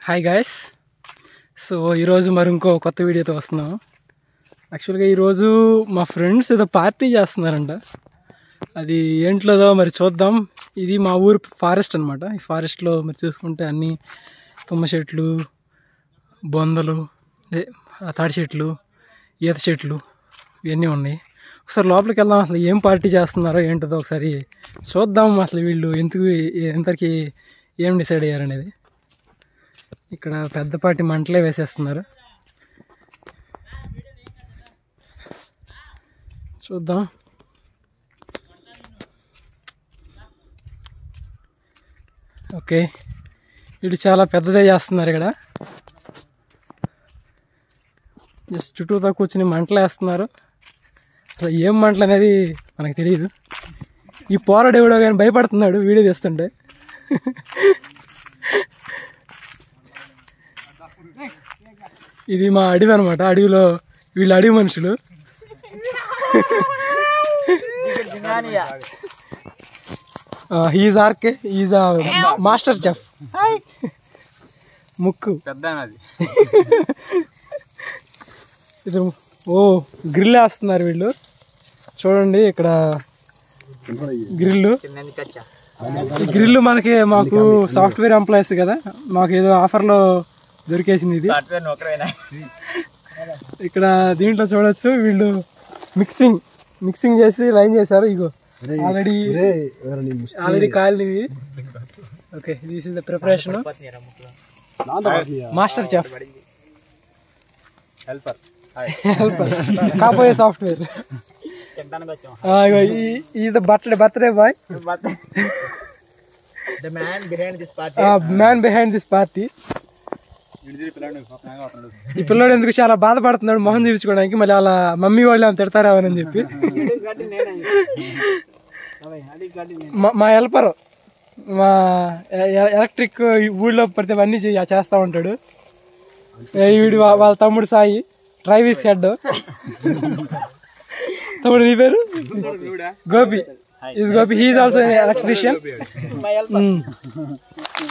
Hi guys so ఈరోజు మరి ఇంకో కొత్త వీడియోతో వస్తున్నాం యాక్చువల్గా ఈరోజు మా ఫ్రెండ్స్ ఏదో పార్టీ చేస్తున్నారంట అది ఏంట్లోదో మరి చూద్దాం ఇది మా ఊరు ఫారెస్ట్ అనమాట ఈ ఫారెస్ట్లో మీరు చూసుకుంటే అన్ని తుమ్మ చెట్లు బొందలు అదే ఆ తాడి చెట్లు ఈత చెట్లు ఇవన్నీ ఉన్నాయి ఒకసారి లోపలికి వెళ్దాం అసలు ఏం పార్టీ చేస్తున్నారో ఏంటో ఒకసారి చూద్దాం అసలు వీళ్ళు ఎందుకు ఎంతకి ఏం డిసైడ్ అయ్యారనేది ఇక్కడ పెద్దపాటి మంటలే వేసేస్తున్నారు చూద్దాం ఓకే వీళ్ళు చాలా పెద్దదే చేస్తున్నారు ఇక్కడ జస్ట్ చుట్టూతో కూర్చుని మంటలు వేస్తున్నారు అసలు ఏం మంటలు అనేది మనకు తెలియదు ఈ పోరాడు ఎవడో కానీ భయపడుతున్నాడు వీడియో తీస్తుంటే ఇది మా అడవి అనమాట అడవిలో వీళ్ళు అడవి మనుషులు he's R K is master chef ముక్కు పెద్ద అది ఇది ఓ గ్రిల్ వేస్తున్నారు వీళ్ళు చూడండి ఇక్కడ గ్రిల్లు ఈ గ్రిల్ మనకి మాకు సాఫ్ట్వేర్ ఎంప్లాయీస్ కదా మాకు ఏదో ఆఫర్లో దొరికేసింది ఇది ఇక్కడ దీంట్లో చూడొచ్చు వీళ్ళు మిక్సింగ్ మిక్సింగ్ చేసి లైన్ చేశారు ఇగో ఆల్రెడీ ఆల్రెడీ కాలినవి okay this is the preparation master chef helper కాబోయే software is the birthday birthday boy The man behind this party. Man behind this party ఈ పిల్లోడు ఎందుకు చాలా బాధపడుతున్నాడు మొహం చూపించుకోవడానికి మళ్ళీ అలా మమ్మీ వాళ్ళు ఏమైనా తిడతారేమని చెప్పి మా- మా హెల్పర్ మా ఎ- ఎ- ఎలక్ట్రిక్ ఊళ్ళో పడితే అన్నీ చే- చేస్తా ఉంటాడు ఏ వీడు వా- వాళ్ళ తమ్ముడు సాయి డ్రైవిస్ హెడ్ తమ్ముడు నీ పేరు Gopi is Gopi he is also electrician